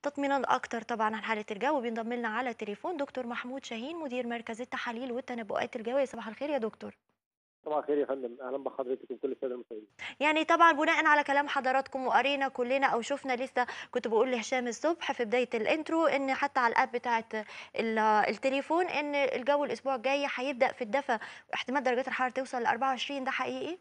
تطمينا اكتر طبعا عن حاله الجو بينضم لنا على التليفون دكتور محمود شاهين مدير مركز التحاليل والتنبؤات الجويه صباح الخير يا دكتور صباح الخير يا فندم اهلا بحضرتك وكل الساده المشاهدين يعني طبعا بناء على كلام حضراتكم وقرينا كلنا او شفنا لسه كنت بقول لهشام الصبح في بدايه الانترو ان حتى على الاب بتاعه ال- التليفون ان الجو الاسبوع الجاي هيبدا في الدفا احتمال درجات الحراره توصل ل 24 ده حقيقي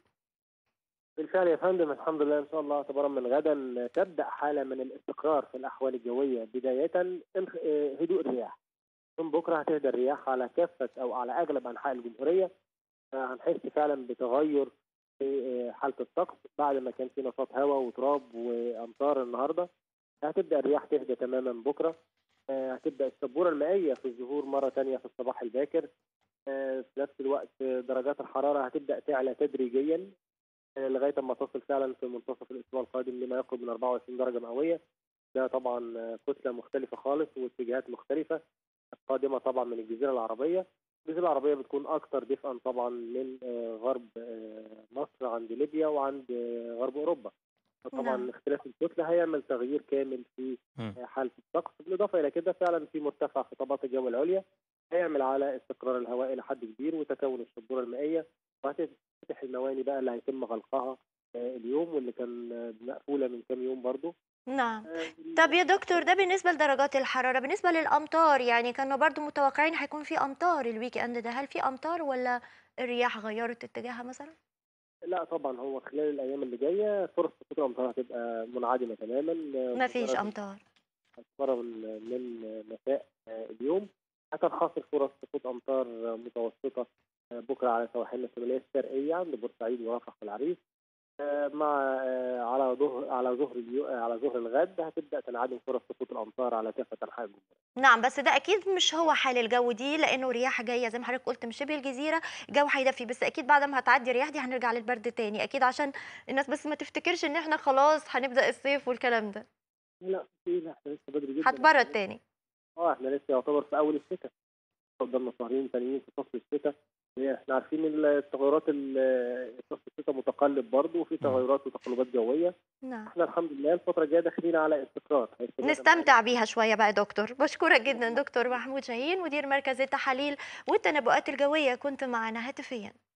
بالفعل يا فندم الحمد لله ان شاء الله اعتبارا من غدا تبدا حاله من الاستقرار في الاحوال الجويه بدايه انخ- آه، هدوء الرياح من بكره هتهدى الرياح على كافه او على اغلب انحاء الجمهوريه آه، هنحس فعلا بتغير في آه، حاله الطقس بعد ما كان في نشاط هواء وتراب وامطار النهارده هتبدا الرياح تهدى تماما بكره آه، هتبدا السبوره المائيه في الظهور مره ثانيه في الصباح الباكر آه، في نفس الوقت آه، درجات الحراره هتبدا تعلى تدريجيا آه، لغايه اما تصل فعلا في منتصف الاسبوع القادم لما يقرب من 24 درجه مئويه ده طبعا آه، كتله مختلفه خالص واتجاهات مختلفه قادمه طبعا من الجزيره العربيه الجزيره العربيه بتكون اكثر دفئا طبعا من آه، غرب آه، مصر عند ليبيا وعند آه، غرب اوروبا نعم. طبعا اختلاف الكتله هيعمل تغيير كامل في مم. آه، حاله الطقس بالاضافه الى كده فعلا في مرتفع في طبقات الجو العليا هيعمل على استقرار الهواء الى حد كبير وتكون الشبوره المائيه وهتفتح المواني بقى اللي هيتم غلقها آه، اليوم واللي كان آه، مقفوله من كام يوم برضو نعم آه، طب يا دكتور ده بالنسبه لدرجات الحراره بالنسبه للامطار يعني كانوا برضو متوقعين هيكون في امطار الويك اند ده هل في امطار ولا الرياح غيرت اتجاهها مثلا لا طبعا هو خلال الايام اللي جايه فرص سقوط الامطار هتبقى منعدمه تماما آه، ما فيش مجرد امطار هتتفرغ من من مساء آه، اليوم هتنخفض فرص سقوط امطار آه، متوسطه آه، بكره على سواحلنا الشماليه الشرقيه عند بورسعيد ورفح والعريش آه، مع آه، على ظهر على ظهر اليو- آه، على ظهر الغد هتبدا تنعدم فرص سقوط الامطار على كافه انحاء الجمهوريه. نعم بس ده اكيد مش هو حال الجو دي لانه رياح جايه زي ما حضرتك قلت من شبه الجزيره الجو هيدفي بس اكيد بعد ما هتعدي الرياح دي هنرجع للبرد تاني اكيد عشان الناس بس ما تفتكرش ان احنا خلاص هنبدا الصيف والكلام ده لا في لا احنا لسه بدري جدا هتبرد تاني اه احنا لسه يعتبر في اول الشتاء قدامنا شهرين تانيين في فصل الشتاء هي احنا عارفين ال- التغيرات ال- فصل الشتاء متقلب برضه وفي تغيرات وتقلبات جويه نعم احنا الحمد لله الفتره الجايه داخلين على استقرار هيستمر معانا. نستمتع بيها شويه بقى يا دكتور بشكرك جدا دكتور محمود شاهين مدير مركز التحاليل والتنبؤات الجويه كنت معنا هاتفيا